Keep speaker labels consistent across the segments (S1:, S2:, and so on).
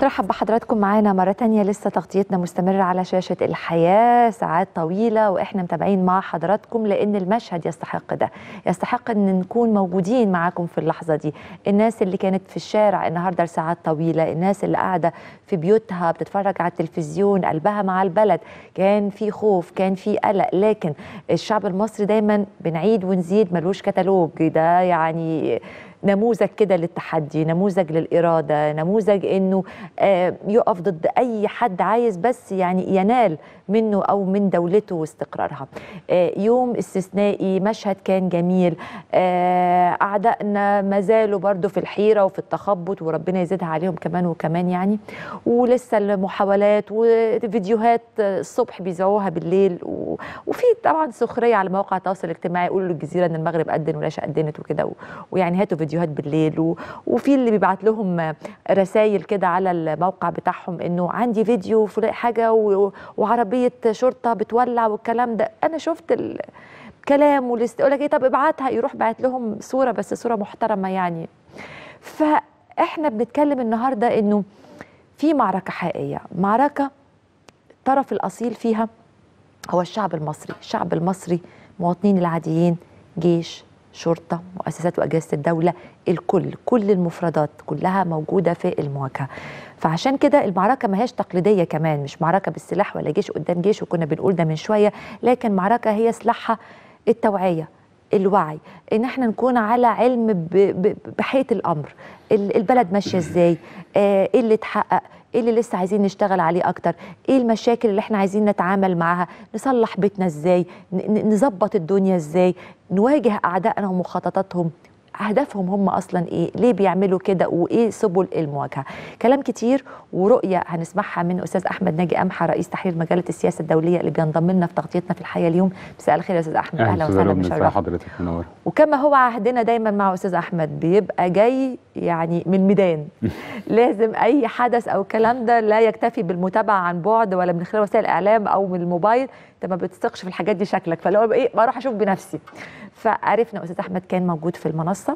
S1: برحب بحضراتكم معانا مرة تانية لسه تغطيتنا مستمرة على شاشة الحياة ساعات طويلة وإحنا متابعين مع حضراتكم لأن المشهد يستحق ده يستحق أن نكون موجودين معاكم في اللحظة دي الناس اللي كانت في الشارع النهاردة لساعات طويلة الناس اللي قاعدة في بيوتها بتتفرج على التلفزيون قلبها مع البلد كان في خوف كان في قلق لكن الشعب المصري دايما بنعيد ونزيد ملوش كتالوج ده يعني نموذج كده للتحدي نموذج للإرادة نموذج أنه آه، يقف ضد أي حد عايز بس يعني ينال منه أو من دولته واستقرارها آه، يوم استثنائي مشهد كان جميل آه، أعدائنا ما زالوا برضو في الحيرة وفي التخبط وربنا يزيدها عليهم كمان وكمان يعني ولسه المحاولات وفيديوهات الصبح بيذاعوها بالليل و- وفي طبعا سخرية على مواقع التواصل الاجتماعي يقولوا للجزيرة أن المغرب أدن ولاش أدنت وكده و- ويعني هاتوا فيديوهات بالليل و... وفي اللي بيبعت لهم رسائل كده على الموقع بتاعهم انه عندي فيديو فلان حاجه و... وعربيه شرطه بتولع والكلام ده انا شفت الكلام والاست يقول لك ايه طب ابعتها يروح بعت لهم صوره بس صوره محترمه يعني فاحنا بنتكلم النهارده انه في معركه حقيقيه معركه الطرف الاصيل فيها هو الشعب المصري الشعب المصري مواطنين العاديين جيش شرطة مؤسسات وأجهزة الدولة الكل كل المفردات كلها موجودة في المواجهة فعشان كده المعركة ما هيش تقليدية كمان مش معركة بالسلاح ولا جيش قدام جيش وكنا بنقول ده من شوية لكن معركة هي سلاحها التوعية الوعي ان احنا نكون على علم ب- ب- بحقيقه الامر ال- البلد ماشيه ازاي آه، ايه اللي اتحقق ايه اللي لسه عايزين نشتغل عليه اكتر ايه المشاكل اللي احنا عايزين نتعامل معاها نصلح بيتنا ازاي ن- ن- نظبط الدنيا ازاي نواجه اعدائنا ومخططاتهم اهدافهم هم اصلا ايه ليه بيعملوا كده وايه سبل المواجهه كلام كتير ورؤيه هنسمعها من استاذ احمد ناجي امحى رئيس تحرير مجله السياسه الدوليه اللي بينضم لنا في تغطيتنا في الحياه اليوم مساء الخير يا استاذ احمد اهلا
S2: أستاذة
S1: وسهلا
S2: لبنى، ازي
S1: بشرف
S2: حضرتك منور
S1: وكما هو عهدنا دايما مع استاذ احمد بيبقى جاي يعني من ميدان لازم اي حدث او الكلام ده لا يكتفي بالمتابعه عن بعد ولا من خلال وسائل الاعلام او من الموبايل انت ما بتثقش في الحاجات دي شكلك فلو ايه بروح اشوف بنفسي فعرفنا استاذ احمد كان موجود في المنصه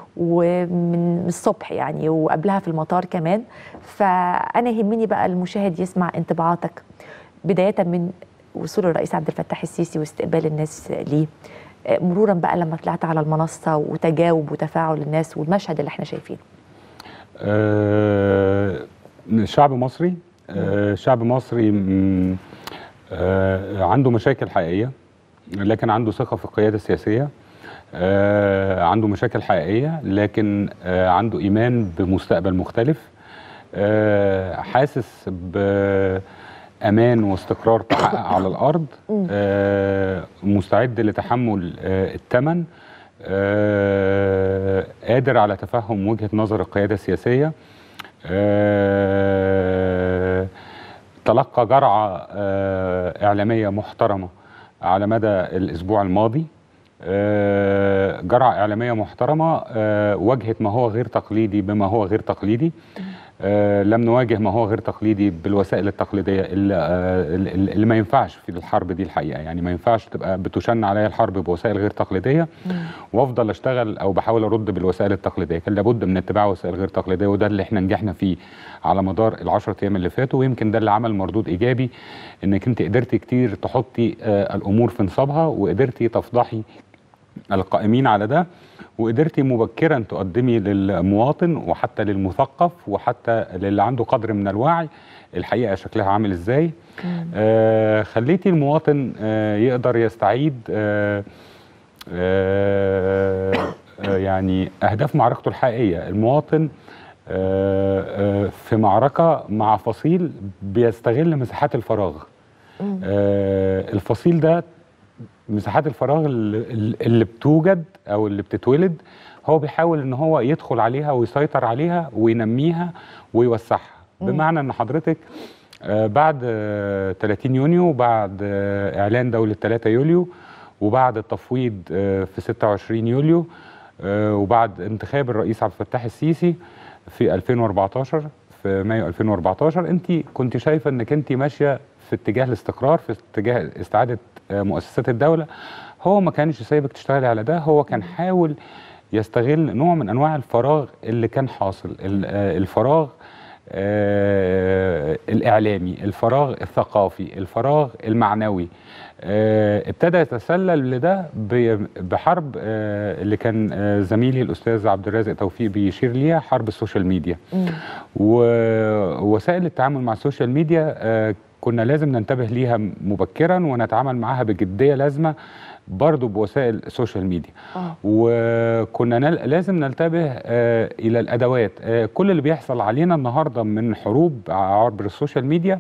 S1: ومن من الصبح يعني وقبلها في المطار كمان فانا يهمني بقى المشاهد يسمع انطباعاتك بدايه من وصول الرئيس عبد الفتاح السيسي واستقبال الناس ليه آه، مرورا بقى لما طلعت على المنصه وتجاوب وتفاعل الناس والمشهد اللي احنا شايفينه
S2: آه، شعب مصري آه، شعب مصري مم، آه، عنده مشاكل حقيقية لكن عنده ثقة في القيادة السياسية آه، عنده مشاكل حقيقية لكن آه، عنده إيمان بمستقبل مختلف آه، حاسس بأمان واستقرار تحقق على الأرض آه، مستعد لتحمل آه، الثمن آه، قادر على تفهم وجهة نظر القيادة السياسية آه، تلقى جرعة آه، إعلامية محترمة على مدى الأسبوع الماضي آه، جرعة إعلامية محترمة آه، واجهت ما هو غير تقليدي بما هو غير تقليدي آه، لم نواجه ما هو غير تقليدي بالوسائل التقليدية اللي, آه، اللي اللي ما ينفعش في الحرب دي الحقيقة يعني ما ينفعش تبقى بتشن عليا الحرب بوسائل غير تقليدية وافضل اشتغل او بحاول ارد بالوسائل التقليديه كان لابد من اتباع وسائل غير تقليديه وده اللي احنا نجحنا فيه على مدار العشرة ايام اللي فاتوا ويمكن ده اللي عمل مردود ايجابي انك انت قدرتي كتير تحطي آه الامور في نصابها وقدرتي تفضحي القائمين على ده وقدرتي مبكرا تقدمي للمواطن وحتى للمثقف وحتى للي عنده قدر من الوعي الحقيقه شكلها عامل ازاي آه خليتي المواطن آه يقدر يستعيد آه آه آه يعني اهداف معركته الحقيقيه المواطن آه آه في معركه مع فصيل بيستغل مساحات الفراغ آه الفصيل ده مساحات الفراغ اللي, اللي بتوجد او اللي بتتولد هو بيحاول ان هو يدخل عليها ويسيطر عليها وينميها ويوسعها بمعنى ان حضرتك آه، بعد آه، 30 يونيو بعد آه، اعلان دوله 3 يوليو وبعد التفويض آه، في 26 يوليو آه، وبعد انتخاب الرئيس عبد الفتاح السيسي في 2014 في مايو 2014 انت كنت شايفه انك انت ماشيه في اتجاه الاستقرار في اتجاه استعاده آه، مؤسسات الدوله هو ما كانش سايبك تشتغلي على ده هو كان حاول يستغل نوع من انواع الفراغ اللي كان حاصل ال- آه، الفراغ آه، الاعلامي الفراغ الثقافي الفراغ المعنوي آه، ابتدى يتسلل لده ب- بحرب آه، اللي كان آه، زميلي الاستاذ عبد الرازق توفيق بيشير ليها حرب السوشيال ميديا
S1: مم.
S2: ووسائل التعامل مع السوشيال ميديا آه، كنا لازم ننتبه ليها مبكرا ونتعامل معاها بجديه لازمه برضو بوسائل السوشيال ميديا
S1: اه
S2: وكنا نل... لازم ننتبه آه الى الادوات آه كل اللي بيحصل علينا النهارده من حروب عبر السوشيال ميديا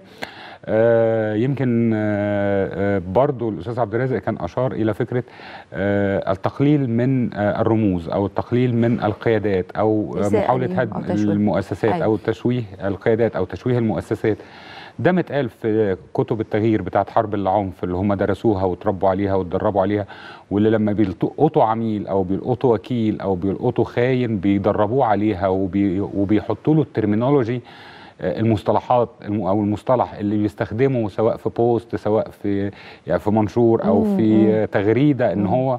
S2: آه يمكن آه آه برضو الاستاذ عبد الرازق كان اشار الى فكره آه التقليل من آه الرموز او التقليل من القيادات او آه
S1: إساءة
S2: محاوله
S1: ليهم
S2: هدم
S1: أو تشويه.
S2: المؤسسات
S1: أيوة.
S2: او تشويه القيادات او تشويه المؤسسات ده متقال في كتب التغيير بتاعت حرب العنف اللي هم درسوها وتربوا عليها واتدربوا عليها واللي لما بيلقطوا عميل او بيلقطوا وكيل او بيلقطوا خاين بيدربوه عليها وبي وبيحطوا له الترمينولوجي آه، المصطلحات الم- او المصطلح اللي بيستخدمه سواء في بوست سواء في يعني في منشور او
S1: مم،
S2: في
S1: مم.
S2: آه، تغريده ان
S1: مم.
S2: هو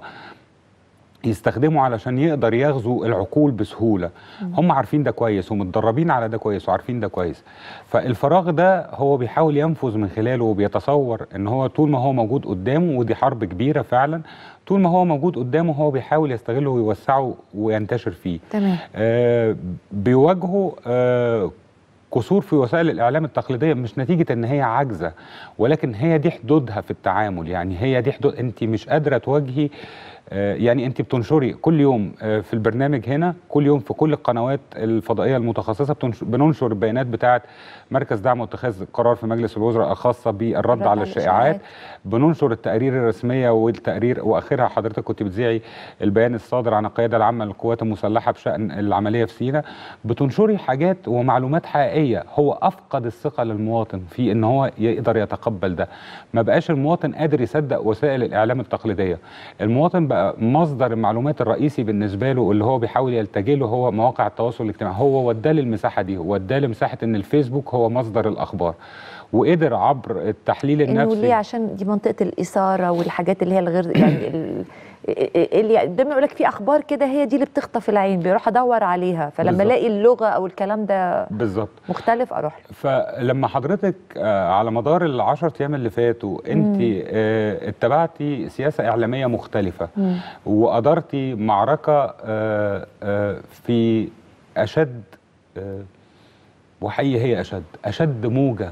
S2: يستخدمه علشان يقدر يغزو العقول بسهوله هم عارفين ده كويس ومتدربين على ده كويس وعارفين ده كويس فالفراغ ده هو بيحاول ينفذ من خلاله وبيتصور ان هو طول ما هو موجود قدامه ودي حرب كبيره فعلا طول ما هو موجود قدامه هو بيحاول يستغله ويوسعه وينتشر فيه
S1: تمام
S2: آه بيواجهوا آه قصور في وسائل الاعلام التقليديه مش نتيجه ان هي عاجزه ولكن هي دي حدودها في التعامل يعني هي دي حدود انت مش قادره تواجهي آه، يعني انت بتنشري كل يوم آه، في البرنامج هنا كل يوم في كل القنوات الفضائيه المتخصصه بتنش- بننشر البيانات بتاعه مركز دعم واتخاذ قرار في مجلس الوزراء الخاصه بالرد على الشائعات بننشر التقارير الرسميه والتقرير واخرها حضرتك كنت بتذيعي البيان الصادر عن القياده العامه للقوات المسلحه بشان العمليه في سيناء بتنشري حاجات ومعلومات حقيقيه هو افقد الثقه للمواطن في ان هو يقدر يتقبل ده ما بقاش المواطن قادر يصدق وسائل الاعلام التقليديه المواطن بقى مصدر المعلومات الرئيسي بالنسبه له اللي هو بيحاول يلتجئ له هو مواقع التواصل الاجتماعي هو وداه للمساحه دي وداه لمساحه ان الفيسبوك هو مصدر الاخبار وقدر عبر التحليل
S1: انه
S2: النفسي
S1: ليه عشان دي منطقه الاثاره والحاجات اللي هي الغير يعني ال- اللي دايما يقول لك في اخبار كده هي دي اللي بتخطف العين بيروح ادور عليها فلما
S2: بالظبط.
S1: الاقي اللغه او الكلام ده
S2: بالظبط
S1: مختلف اروح له
S2: فلما حضرتك آه، على مدار العشر ايام اللي فاتوا انت آه، اتبعتي سياسه اعلاميه مختلفه
S1: مم.
S2: وادرتي معركه آه، آه، في اشد آه، وحقيقي هي اشد اشد موجه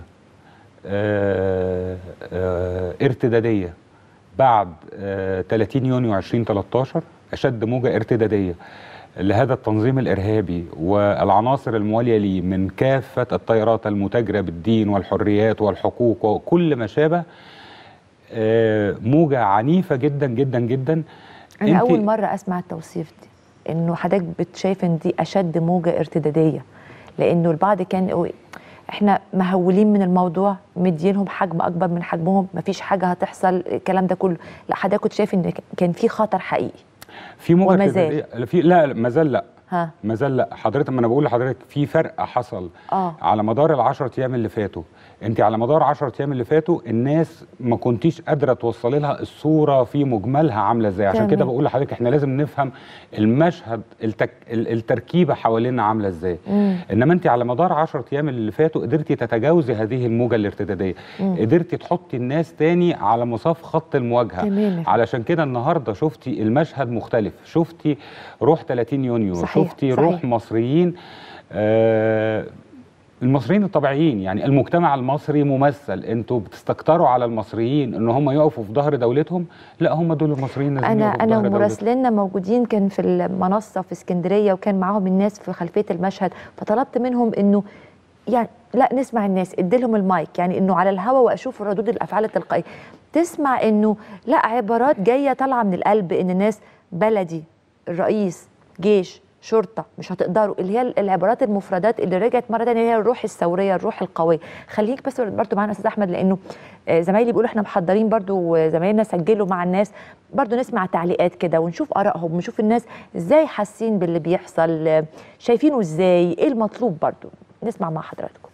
S2: آه، آه، ارتداديه بعد آه، 30 يونيو 2013 اشد موجه ارتداديه لهذا التنظيم الارهابي والعناصر المواليه ليه من كافه التيارات المتاجره بالدين والحريات والحقوق وكل ما شابه آه، موجه عنيفه جدا جدا جدا
S1: انا
S2: انت-
S1: اول مره اسمع التوصيف دي انه حضرتك بتشايف ان دي اشد موجه ارتداديه لانه البعض كان يقول احنا مهولين من الموضوع مدينهم حجم اكبر من حجمهم مفيش حاجه هتحصل الكلام ده كله لا حضرتك كنت شايف ان كان في خطر حقيقي
S2: في موجه
S1: وما زال.
S2: ارتدادية- في لا لا، ما زال لا
S1: ها
S2: ما زال لا حضرتك ما انا بقول لحضرتك في فرق حصل
S1: اه
S2: على مدار العشرة ايام اللي فاتوا انت على مدار 10 ايام اللي فاتوا الناس ما كنتيش قادره توصلي لها الصوره في مجملها عامله ازاي عشان
S1: تمام.
S2: كده بقول لحضرتك احنا لازم نفهم المشهد التك... ال- التركيبه حوالينا عامله ازاي
S1: مم.
S2: انما انت على مدار 10 ايام اللي فاتوا قدرتي تتجاوزي هذه الموجه الارتداديه
S1: مم.
S2: قدرتي تحطي الناس تاني على مصاف خط المواجهه
S1: تمام
S2: علشان كده النهارده شفتي المشهد مختلف شفتي روح 30 يونيو
S1: صحيح،
S2: شفتي
S1: صحيح.
S2: روح مصريين آه المصريين الطبيعيين يعني المجتمع المصري ممثل انتوا بتستكتروا على المصريين ان هم يقفوا في ظهر دولتهم لا هم دول المصريين لازم
S1: انا
S2: يقفوا في
S1: انا
S2: ظهر دولتهم
S1: ومراسليننا موجودين كان في المنصه في اسكندريه وكان معاهم الناس في خلفيه المشهد فطلبت منهم انه يعني لا نسمع الناس اديلهم المايك يعني انه على الهوا واشوف ردود الافعال التلقائيه تسمع انه لا عبارات جايه طالعه من القلب ان الناس بلدي الرئيس جيش شرطه مش هتقدروا اللي هي العبارات المفردات اللي رجعت مره ثانيه هي الروح الثوريه الروح القويه خليك بس برضو معانا استاذ احمد لانه آه، زمايلي بيقولوا احنا محضرين برضو وزمايلنا سجلوا مع الناس برضو نسمع تعليقات كده ونشوف ارائهم ونشوف الناس ازاي حاسين باللي بيحصل آه، شايفينه ازاي ايه المطلوب برضو نسمع مع حضراتكم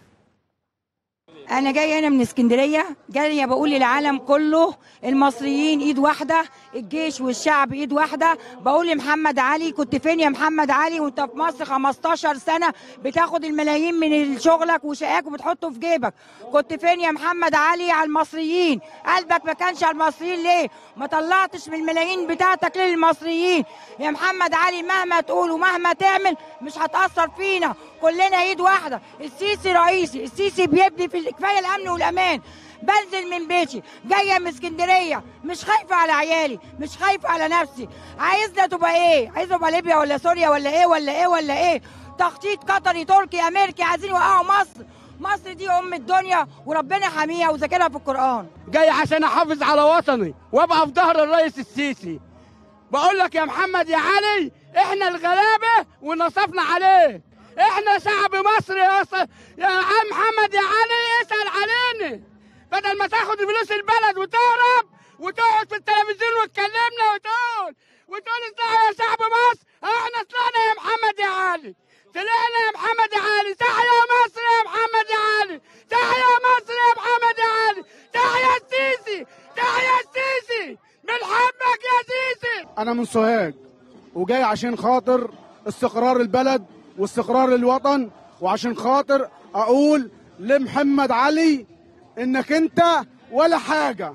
S3: انا جايه هنا من اسكندريه جايه بقول للعالم كله المصريين ايد واحده الجيش والشعب ايد واحده بقول لمحمد علي كنت فين يا محمد علي وانت في مصر 15 سنه بتاخد الملايين من شغلك وشقاك وبتحطه في جيبك كنت فين يا محمد علي على المصريين قلبك ما كانش على المصريين ليه ما طلعتش من الملايين بتاعتك للمصريين يا محمد علي مهما تقول ومهما تعمل مش هتاثر فينا كلنا ايد واحده السيسي رئيسي السيسي بيبني في كفايه الامن والامان بنزل من بيتي جايه من اسكندريه مش خايفه على عيالي مش خايفه على نفسي عايزنا تبقى ايه عايزنا تبقى ليبيا ولا سوريا ولا ايه ولا ايه ولا ايه تخطيط قطري تركي امريكي عايزين يوقعوا مصر مصر دي ام الدنيا وربنا حاميها وذاكرها في القران
S4: جاي عشان احافظ على وطني وابقى في ظهر الرئيس السيسي بقول لك يا محمد يا علي احنا الغلابه ونصفنا عليه احنا شعب مصر يا ص... يا عم محمد يا علي اسال علينا بدل ما تاخد فلوس البلد وتهرب وتقعد في التلفزيون وتكلمنا وتقول وتقول اطلعوا يا شعب مصر احنا طلعنا يا محمد يا علي طلعنا يا محمد يا علي تحيا مصر يا محمد يا علي تحيا مصر يا محمد يا علي تحيا السيسي تحيا السيسي بنحبك يا سيسي
S5: انا من سوهاج وجاي عشان خاطر استقرار البلد واستقرار الوطن وعشان خاطر اقول لمحمد علي انك انت ولا حاجه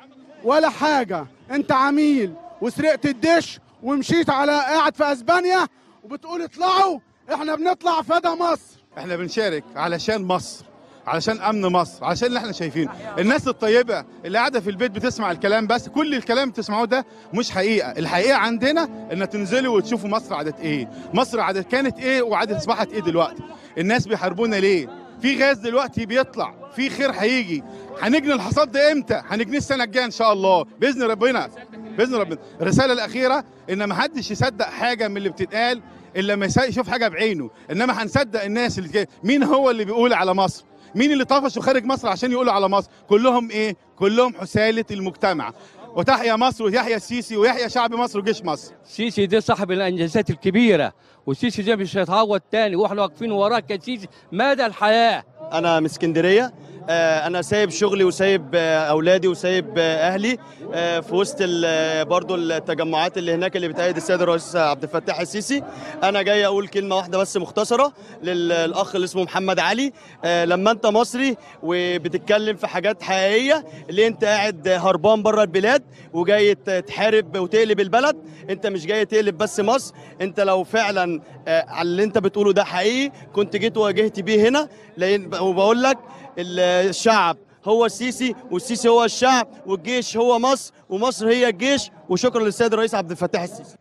S5: ولا حاجه انت عميل وسرقت الدش ومشيت على قاعد في اسبانيا وبتقول اطلعوا احنا بنطلع فدا مصر
S6: احنا بنشارك علشان مصر علشان امن مصر علشان اللي احنا شايفينه الناس الطيبه اللي قاعده في البيت بتسمع الكلام بس كل الكلام بتسمعوه ده مش حقيقه الحقيقه عندنا ان تنزلوا وتشوفوا مصر عادت ايه مصر عادت كانت ايه وعادت اصبحت ايه دلوقتي الناس بيحاربونا ليه في غاز دلوقتي بيطلع في خير هيجي هنجني الحصاد ده امتى هنجنيه السنه الجايه ان شاء الله باذن ربنا باذن ربنا الرساله الاخيره ان ما حدش يصدق حاجه من اللي بتتقال الا لما يشوف حاجه بعينه انما هنصدق الناس اللي جاي. مين هو اللي بيقول على مصر مين اللي طفشوا خارج مصر عشان يقولوا على مصر كلهم ايه كلهم حسالة المجتمع وتحيا مصر ويحيا السيسي ويحيا شعب مصر وجيش مصر
S7: السيسي ده صاحب الانجازات الكبيره والسيسي ده مش هيتعوض تاني واحنا واقفين وراك يا سيسي مدى الحياه
S8: انا من اسكندريه آه، انا سايب شغلي وسايب آه، اولادي وسايب آه، اهلي آه، في وسط ال- آه، برضو التجمعات اللي هناك اللي بتأيد السيد الرئيس عبد الفتاح السيسي انا جاي اقول كلمه واحده بس مختصره للاخ اللي اسمه محمد علي آه، لما انت مصري وبتتكلم في حاجات حقيقيه اللي انت قاعد هربان بره البلاد وجاي ت- تحارب وتقلب البلد انت مش جاي تقلب بس مصر انت لو فعلا آه، على اللي انت بتقوله ده حقيقي كنت جيت واجهت بيه هنا لان وبقول لك ال- الشعب هو السيسي والسيسي هو الشعب والجيش هو مصر ومصر هي الجيش وشكرا للسيد الرئيس عبد الفتاح السيسي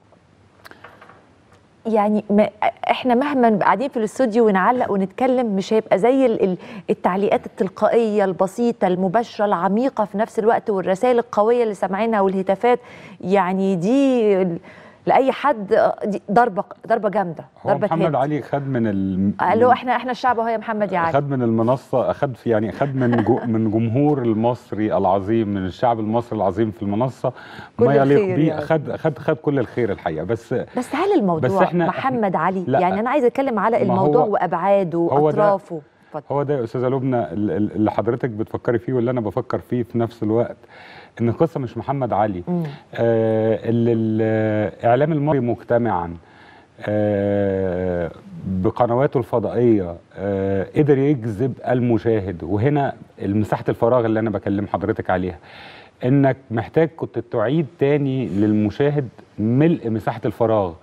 S1: يعني ما احنا مهما نبقى قاعدين في الاستوديو ونعلق ونتكلم مش هيبقى زي ال- ال- التعليقات التلقائيه البسيطه المباشره العميقه في نفس الوقت والرسائل القويه اللي سامعينها والهتافات يعني دي ال- لاي حد دي ضربه ضربه جامده
S2: هو
S1: ضربه
S2: محمد
S1: هيد.
S2: علي خد من ال...
S1: قال له احنا احنا الشعب اهو يا محمد يا علي
S2: أخذ من المنصة أخذ في يعني أخذ من جو من جمهور المصري العظيم من الشعب المصري العظيم في المنصة
S1: كل
S2: ما يليق
S1: الخير
S2: بيه
S1: يعني.
S2: أخذ أخذ أخذ كل الخير الحقيقة بس
S1: بس هل الموضوع
S2: بس إحنا-
S1: محمد علي
S2: لا.
S1: يعني انا عايزه اتكلم على
S2: ما
S1: الموضوع
S2: هو-
S1: وابعاده
S2: هو ده-
S1: واطرافه اتفضل.
S2: هو ده يا أستاذة لبنى ال- ال- اللي حضرتك بتفكري فيه واللي أنا بفكر فيه في نفس الوقت إن القصة مش محمد علي
S1: مم.
S2: آه اللي الإعلام المصري مجتمعا آه بقنواته الفضائية آه قدر يجذب المشاهد وهنا مساحة الفراغ اللي أنا بكلم حضرتك عليها إنك محتاج كنت تعيد تاني للمشاهد ملء مساحة الفراغ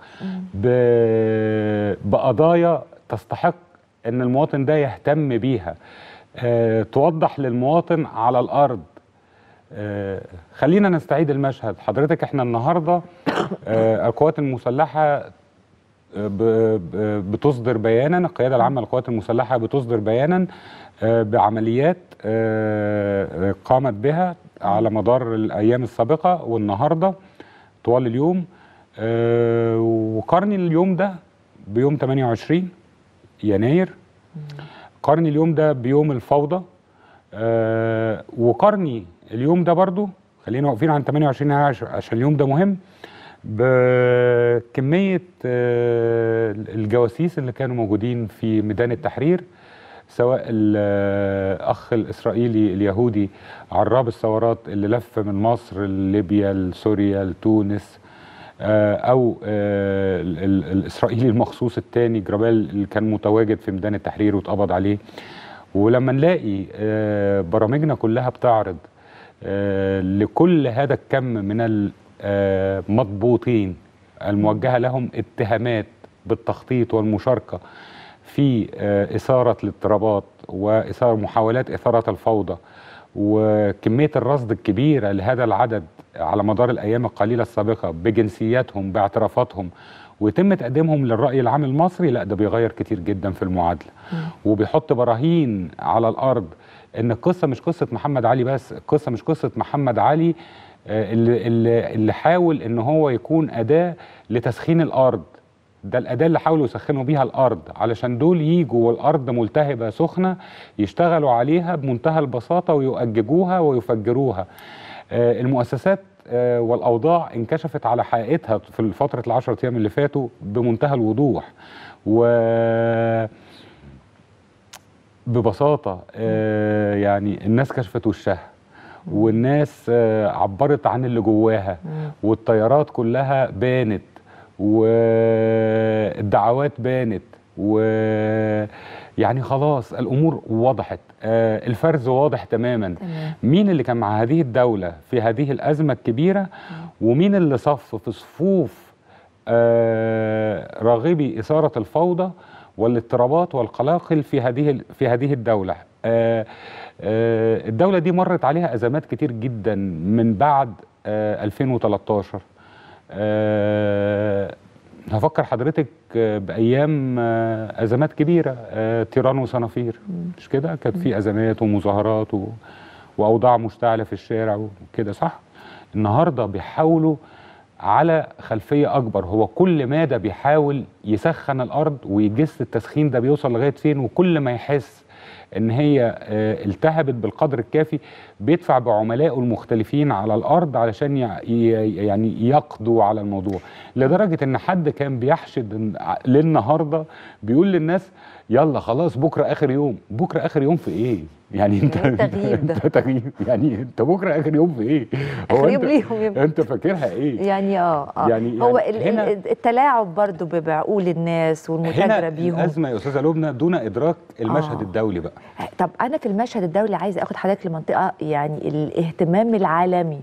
S2: ب- بقضايا تستحق إن المواطن ده يهتم بيها آه توضح للمواطن على الأرض آه، خلينا نستعيد المشهد حضرتك احنا النهارده آه، القوات المسلحه آه، ب- ب- بتصدر بيانا القياده العامه للقوات المسلحه بتصدر بيانا آه، بعمليات آه، قامت بها على مدار الايام السابقه والنهارده طوال اليوم آه، وقارني اليوم ده بيوم 28 يناير قارني اليوم ده بيوم الفوضى آه وقارني اليوم ده برضو خلينا واقفين عن 28 يناير عش- عشان اليوم ده مهم بكمية آه الجواسيس اللي كانوا موجودين في ميدان التحرير سواء الاخ الاسرائيلي اليهودي عراب الثورات اللي لف من مصر لليبيا لسوريا لتونس آه، او آه، ال- ال- الاسرائيلي المخصوص الثاني جرابال اللي كان متواجد في ميدان التحرير واتقبض عليه ولما نلاقي آه، برامجنا كلها بتعرض آه، لكل هذا الكم من المضبوطين الموجهه لهم اتهامات بالتخطيط والمشاركه في آه، اثاره الاضطرابات واثاره محاولات اثاره الفوضى وكميه الرصد الكبيره لهذا العدد على مدار الايام القليله السابقه بجنسياتهم باعترافاتهم ويتم تقديمهم للراي العام المصري لا ده بيغير كتير جدا في المعادله وبيحط براهين على الارض ان القصه مش قصه محمد علي بس القصه مش قصه محمد علي آه، اللي اللي اللي حاول ان هو يكون اداه لتسخين الارض ده الاداه اللي حاولوا يسخنوا بيها الارض علشان دول يجوا والارض ملتهبه سخنه يشتغلوا عليها بمنتهى البساطه ويؤججوها ويفجروها آه، المؤسسات آه، والاوضاع انكشفت على حقيقتها في فتره العشرة ايام اللي فاتوا بمنتهى الوضوح و ببساطه آه، يعني الناس كشفت وشها والناس آه، عبرت عن اللي جواها والطيارات كلها بانت والدعوات بانت و يعني خلاص الامور وضحت آه، الفرز واضح تماما
S1: تمام.
S2: مين اللي كان مع هذه الدوله في هذه الازمه الكبيره ومين اللي صف في صفوف آه، راغبي اثاره الفوضى والاضطرابات والقلاقل في هذه في هذه الدوله آه، آه، الدوله دي مرت عليها ازمات كتير جدا من بعد آه، 2013 آه، هفكر حضرتك آه، بايام آه، ازمات كبيره آه، تيران وصنافير مش كده كانت في ازمات ومظاهرات و... واوضاع مشتعله في الشارع وكده صح النهارده بيحاولوا على خلفيه اكبر هو كل ماده بيحاول يسخن الارض ويجس التسخين ده بيوصل لغايه فين وكل ما يحس ان هي آه، التهبت بالقدر الكافي بيدفع بعملائه المختلفين على الارض علشان يع- ي- يعني يقضوا على الموضوع لدرجه ان حد كان بيحشد إن- ع- للنهارده بيقول للناس يلا خلاص بكره اخر يوم بكره اخر يوم في ايه يعني انت
S1: إيه التغيير ده؟
S2: انت تغيير يعني انت بكره اخر يوم في ايه
S1: آخر يوم
S2: انت
S1: ليهم يمكن.
S2: انت فاكرها ايه
S1: يعني اه اه
S2: يعني-
S1: هو
S2: يعني
S1: ال-
S2: هنا-
S1: ال- التلاعب برضو ب- بعقول الناس والمتاجره
S2: هنا
S1: بيهم
S2: الازمه يا استاذه لبنى دون ادراك المشهد
S1: آه.
S2: الدولي بقى
S1: طب انا في المشهد الدولي عايزه اخد حضرتك لمنطقه يعني الاهتمام العالمي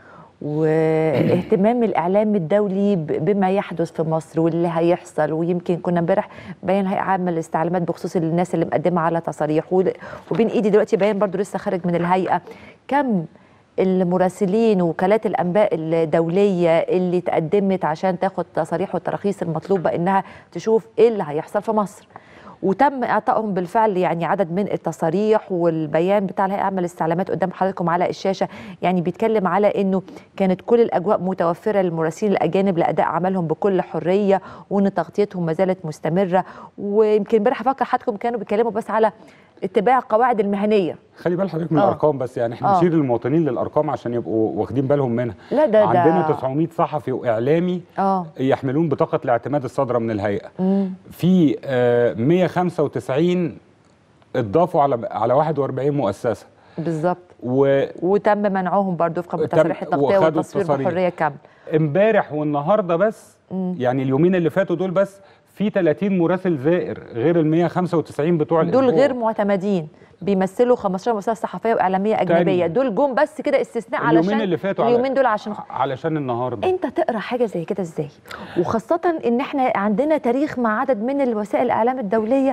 S1: واهتمام الاعلام الدولي ب- بما يحدث في مصر واللي هيحصل ويمكن كنا امبارح باين هيئه عامه للاستعلامات بخصوص الناس اللي مقدمه على تصاريح ول- وبين ايدي دلوقتي باين برضو لسه خارج من الهيئه كم المراسلين ووكالات الانباء الدوليه اللي تقدمت عشان تاخد تصاريح والتراخيص المطلوبه انها تشوف ايه اللي هيحصل في مصر وتم اعطائهم بالفعل يعني عدد من التصاريح والبيان بتاع الهيئه العامه للاستعلامات قدام حضراتكم على الشاشه يعني بيتكلم على انه كانت كل الاجواء متوفره للمراسلين الاجانب لاداء عملهم بكل حريه وان تغطيتهم ما زالت مستمره ويمكن امبارح افكر حضراتكم كانوا بيتكلموا بس على اتباع القواعد المهنيه
S2: خلي بال حضرتك من
S1: آه.
S2: الارقام بس يعني احنا
S1: آه.
S2: نشير للمواطنين للارقام عشان يبقوا واخدين بالهم منها
S1: لا ده ده
S2: عندنا 900 صحفي واعلامي
S1: اه
S2: يحملون بطاقه الاعتماد الصادره من الهيئه
S1: مم.
S2: في آه، 195 اتضافوا على على 41 مؤسسه
S1: بالظبط
S2: و
S1: وتم منعهم برضو وفقا
S2: تم-
S1: بتصاريح التغطيه
S2: وخدوا
S1: والتصوير
S2: التصاريح.
S1: بحريه كامله
S2: امبارح والنهارده بس
S1: مم.
S2: يعني اليومين اللي فاتوا دول بس في 30 مراسل زائر غير ال 195 بتوع
S1: دول
S2: الأسبوع.
S1: غير معتمدين بيمثلوا 15 مؤسسه صحفيه واعلاميه اجنبيه
S2: تاني.
S1: دول جم بس كده استثناء علشان
S2: اليومين اللي فاتوا على-
S1: اليومين دول عشان
S2: علشان النهارده
S1: انت تقرا حاجه زي كده ازاي وخاصه ان احنا عندنا تاريخ مع عدد من الوسائل الاعلام الدوليه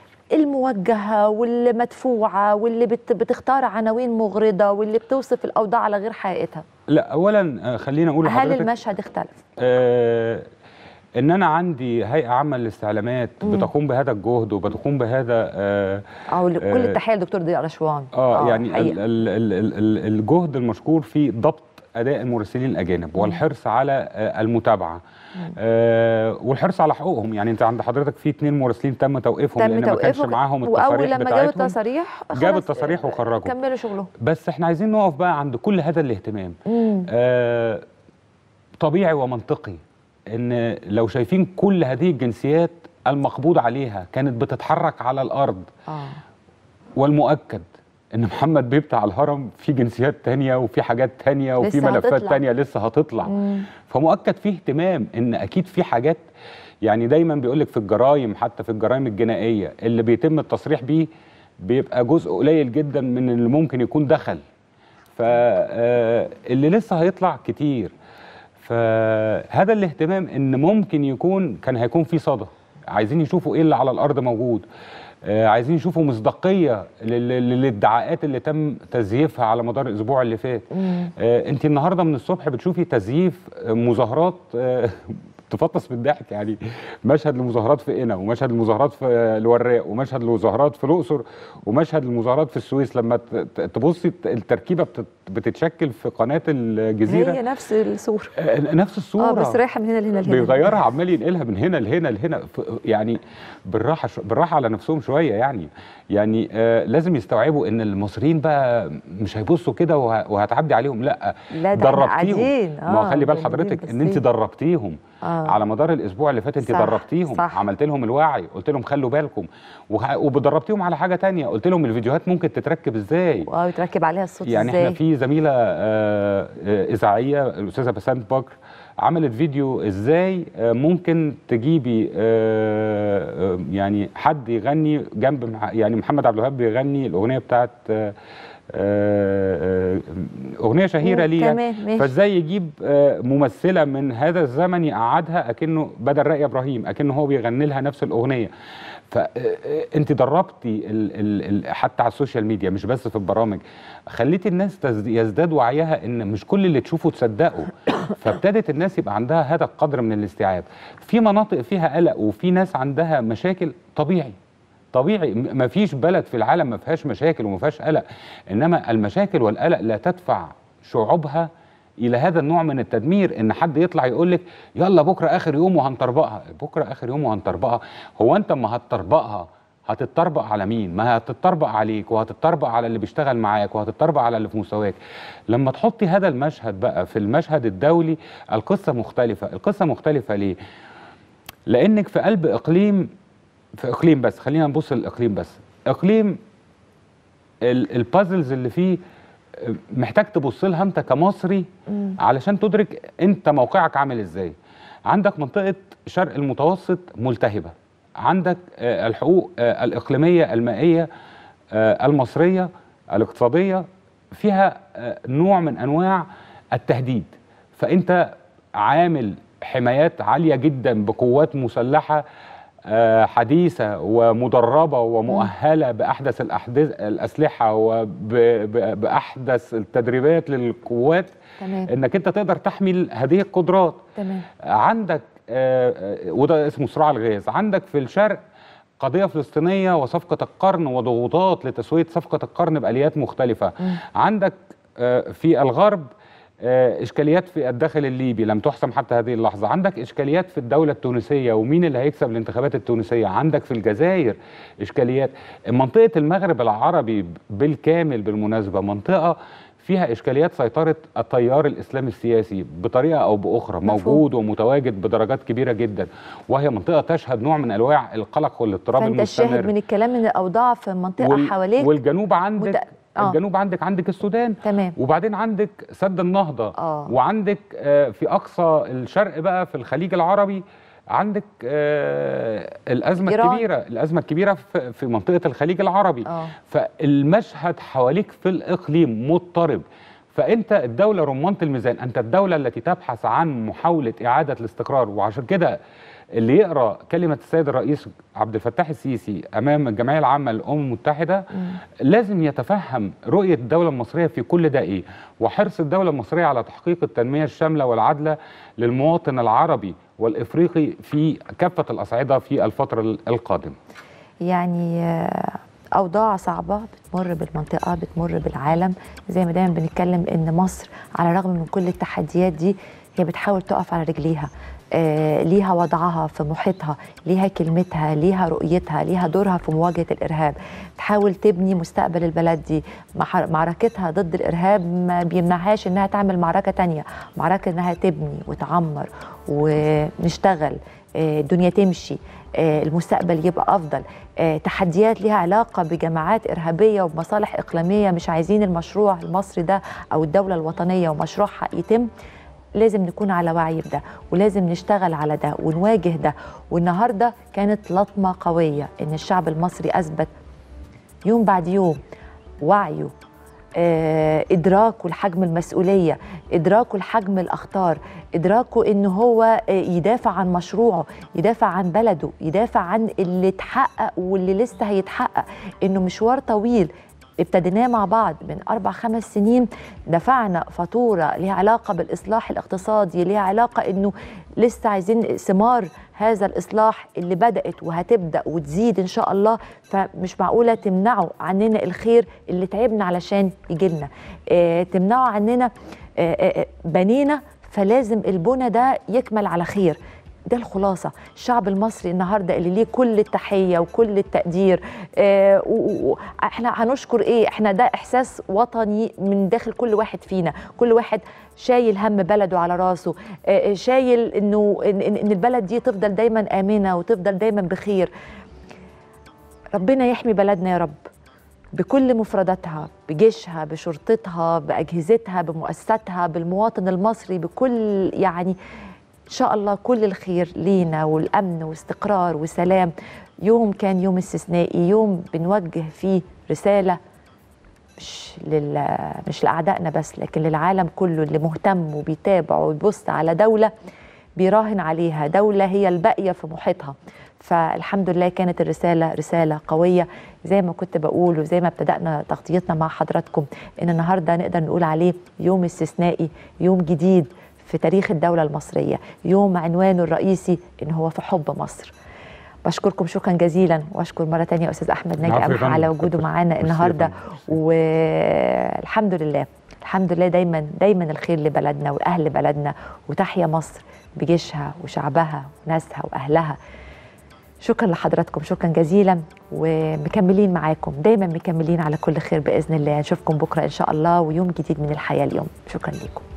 S1: الموجهه واللي مدفوعه واللي بت بتختار عناوين مغرضه واللي بتوصف الاوضاع على غير حقيقتها
S2: لا اولا آه، خلينا اقول
S1: هل
S2: لحضرتك
S1: المشهد اختلف
S2: آه ان انا عندي هيئه عامه للاستعلامات
S1: مم.
S2: بتقوم بهذا الجهد وبتقوم بهذا آه
S1: او كل
S2: آه،
S1: التحيه للدكتور ضياء رشوان
S2: اه يعني ال
S1: حقيقة.
S2: ال ال ال ال الجهد المشكور في ضبط اداء المراسلين الاجانب والحرص على آه المتابعه آه والحرص على حقوقهم يعني انت عند حضرتك في اثنين مراسلين تم توقيفهم
S1: تم
S2: لان ما كانش
S1: توقيفه
S2: معاهم
S1: واول
S2: التصاريح
S1: لما جابوا
S2: بتاعتهم
S1: التصاريح
S2: جاب
S1: خلاص،
S2: التصاريح
S1: آه،
S2: وخرجوا
S1: كملوا شغلهم
S2: بس احنا عايزين نقف بقى عند كل هذا الاهتمام
S1: مم.
S2: آه طبيعي ومنطقي ان لو شايفين كل هذه الجنسيات المقبوض عليها كانت بتتحرك على الارض
S1: اه
S2: والمؤكد ان محمد بيه بتاع الهرم في جنسيات تانية وفي حاجات تانية وفي
S1: لسه
S2: ملفات
S1: هتطلع.
S2: تانية لسه هتطلع
S1: مم.
S2: فمؤكد فيه اهتمام ان اكيد في حاجات يعني دايما بيقول لك في الجرائم حتى في الجرائم الجنائيه اللي بيتم التصريح بيه بيبقى جزء قليل جدا من اللي ممكن يكون دخل فاللي لسه هيطلع كتير فهذا الاهتمام ان ممكن يكون كان هيكون في صدى عايزين يشوفوا ايه اللي على الارض موجود آه، عايزين يشوفوا مصداقيه لل- لل- للادعاءات اللي تم تزييفها على مدار الاسبوع اللي فات
S1: مم.
S2: آه، انت النهارده من الصبح بتشوفي تزييف آه، مظاهرات آه، تفطس بالضحك يعني مشهد لمظاهرات في قنا ومشهد لمظاهرات في آه، الوراق ومشهد لمظاهرات في الاقصر ومشهد لمظاهرات في السويس لما ت- ت- تبصي الت- التركيبه بتت- بتتشكل في قناه الجزيره
S1: هي نفس الصورة
S2: آه، نفس الصوره
S1: اه بس رايحة من هنا لهنا لهنا
S2: بيغيرها عمال ينقلها من هنا لهنا لهنا ف- يعني بالراحه شو بالراحه على نفسهم شويه يعني يعني آه لازم يستوعبوا ان المصريين بقى مش هيبصوا كده وه- وهتعدي عليهم لا
S1: لا ده احنا
S2: دربتيهم
S1: قاعدين
S2: ما هو خلي بال
S1: جامدين
S2: حضرتك ان انت
S1: باصين.
S2: دربتيهم
S1: آه.
S2: على مدار الاسبوع اللي فات انت
S1: صح،
S2: دربتيهم
S1: صح.
S2: عملت لهم الوعي قلت لهم خلوا بالكم وه- وبدربتيهم على حاجه تانية قلت لهم الفيديوهات ممكن تتركب ازاي
S1: اه يتركب عليها الصوت
S2: يعني
S1: ازاي
S2: احنا في زميله آه، آه، اذاعيه الاستاذه بسنت بكر عملت فيديو ازاي آه، ممكن تجيبي آه، آه، يعني حد يغني جنب مع- يعني محمد عبد الوهاب بيغني الاغنيه بتاعت آه، آه، آه، اغنيه شهيره
S1: مم،
S2: ليه
S1: تمام، ماشي.
S2: فازاي يجيب آه، ممثله من هذا الزمن يقعدها اكنه بدل رأي ابراهيم اكنه هو بيغني لها نفس الاغنيه فانت دربتي ال ال ال حتى على السوشيال ميديا مش بس في البرامج خليتي الناس تز- يزداد وعيها ان مش كل اللي تشوفه تصدقه فابتدت الناس يبقى عندها هذا القدر من الاستيعاب في مناطق فيها قلق وفي ناس عندها مشاكل طبيعي طبيعي م- مفيش بلد في العالم ما فيهاش مشاكل وما فيهاش قلق انما المشاكل والقلق لا تدفع شعوبها الى هذا النوع من التدمير ان حد يطلع يقول لك يلا بكره اخر يوم وهنطربقها بكره اخر يوم وهنطربقها هو انت اما هتطربقها هتتطربق على مين ما هتتطربق عليك وهتتطربق على اللي بيشتغل معاك وهتتطربق على اللي في مستواك لما تحطي هذا المشهد بقى في المشهد الدولي القصه مختلفه القصه مختلفه ليه لانك في قلب اقليم في اقليم بس خلينا نبص للاقليم بس اقليم ال- البازلز اللي فيه آه، محتاج تبص لها انت كمصري
S1: مم.
S2: علشان تدرك انت موقعك عامل ازاي عندك منطقه شرق المتوسط ملتهبه عندك آه، الحقوق آه، الاقليميه المائيه آه، المصريه الاقتصاديه فيها آه، نوع من انواع التهديد فانت عامل حمايات عاليه جدا بقوات مسلحه آه، حديثه ومدربه ومؤهله باحدث الأحداث الاسلحه وباحدث التدريبات للقوات
S1: تمام
S2: انك انت تقدر تحمل هذه القدرات
S1: تمام
S2: عندك آه، آه، وده اسمه صراع الغاز عندك في الشرق قضية فلسطينية وصفقة القرن وضغوطات لتسوية صفقة القرن بآليات مختلفة
S1: مم.
S2: عندك آه، في الغرب آه، إشكاليات في الداخل الليبي لم تحسم حتى هذه اللحظة عندك إشكاليات في الدولة التونسية ومين اللي هيكسب الانتخابات التونسية عندك في الجزائر إشكاليات منطقة المغرب العربي بالكامل بالمناسبة منطقة فيها إشكاليات سيطرة التيار الإسلامي السياسي بطريقة أو بأخرى
S1: مفهوم.
S2: موجود ومتواجد بدرجات كبيرة جدا وهي منطقة تشهد نوع من أنواع القلق والاضطراب
S1: فانت الشاهد
S2: المستمر
S1: من الكلام ان الاوضاع في المنطقه
S2: وال-
S1: حواليك
S2: والجنوب عندك
S1: مت- آه.
S2: الجنوب عندك عندك السودان
S1: تمام
S2: وبعدين عندك سد النهضة
S1: آه.
S2: وعندك آه، في أقصى الشرق بقى في الخليج العربي عندك آه، الأزمة
S1: إيران.
S2: الكبيرة الأزمة الكبيرة في في منطقة الخليج العربي
S1: اه
S2: فالمشهد حواليك في الإقليم مضطرب فأنت الدولة رمانة الميزان أنت الدولة التي تبحث عن محاولة إعادة الاستقرار وعشان كده اللي يقرأ كلمة السيد الرئيس عبد الفتاح السيسي أمام الجمعية العامة للأمم المتحدة
S1: مم.
S2: لازم يتفهم رؤية الدولة المصرية في كل ده إيه وحرص الدولة المصرية على تحقيق التنمية الشاملة والعادلة للمواطن العربي والإفريقي في كافة الأصعدة في الفترة القادمة
S1: يعني آه، اوضاع صعبه بتمر بالمنطقه بتمر بالعالم زي ما دايما بنتكلم ان مصر على الرغم من كل التحديات دي هي بتحاول تقف على رجليها آه، ليها وضعها في محيطها ليها كلمتها ليها رؤيتها ليها دورها في مواجهة الإرهاب تحاول تبني مستقبل البلد دي مح- معركتها ضد الإرهاب ما بيمنعهاش إنها تعمل معركة تانية معركة إنها تبني وتعمر ونشتغل آه، الدنيا تمشي آه، المستقبل يبقى أفضل آه، تحديات ليها علاقة بجماعات إرهابية ومصالح إقليمية مش عايزين المشروع المصري ده أو الدولة الوطنية ومشروعها يتم لازم نكون على وعي بده ولازم نشتغل على ده ونواجه ده والنهارده كانت لطمه قويه ان الشعب المصري اثبت يوم بعد يوم وعيه آه، ادراكه لحجم المسؤوليه ادراكه لحجم الاخطار ادراكه ان هو آه، يدافع عن مشروعه يدافع عن بلده يدافع عن اللي اتحقق واللي لسه هيتحقق انه مشوار طويل ابتديناه مع بعض من أربع خمس سنين دفعنا فاتورة ليها علاقة بالإصلاح الاقتصادي ليها علاقة إنه لسه عايزين ثمار هذا الإصلاح اللي بدأت وهتبدأ وتزيد إن شاء الله فمش معقولة تمنعوا عننا الخير اللي تعبنا علشان يجيلنا اه تمنعوا عننا اه اه بنينا فلازم البنى ده يكمل على خير ده الخلاصة الشعب المصري النهاردة اللي ليه كل التحية وكل التقدير آه و- و- احنا هنشكر ايه احنا ده احساس وطني من داخل كل واحد فينا كل واحد شايل هم بلده على راسه آه شايل انه ان, إن إن البلد دي تفضل دايما آمنة وتفضل دايما بخير ربنا يحمي بلدنا يا رب بكل مفرداتها بجيشها بشرطتها بأجهزتها بمؤسساتها بالمواطن المصري بكل يعني إن شاء الله كل الخير لينا والأمن واستقرار وسلام يوم كان يوم استثنائي يوم بنوجه فيه رسالة مش لل مش لأعدائنا بس لكن للعالم كله اللي مهتم وبيتابع وبيبص على دولة بيراهن عليها دولة هي الباقية في محيطها فالحمد لله كانت الرسالة رسالة قوية زي ما كنت بقول وزي ما ابتدأنا تغطيتنا مع حضراتكم إن النهاردة نقدر نقول عليه يوم استثنائي يوم جديد في تاريخ الدولة المصرية يوم عنوانه الرئيسي إن هو في حب مصر بشكركم شكرا جزيلا واشكر مره تانية استاذ احمد ناجي
S2: العفو يا
S1: قمح على
S2: فندم.
S1: وجوده
S2: كتر-
S1: معانا
S2: ميرسي يا
S1: النهارده
S2: فندم.
S1: والحمد لله الحمد لله دايما دايما الخير لبلدنا واهل بلدنا وتحيا مصر بجيشها وشعبها وناسها واهلها شكرا لحضراتكم شكرا جزيلا ومكملين معاكم دايما مكملين على كل خير باذن الله نشوفكم بكره ان شاء الله ويوم جديد من الحياه اليوم شكرا لكم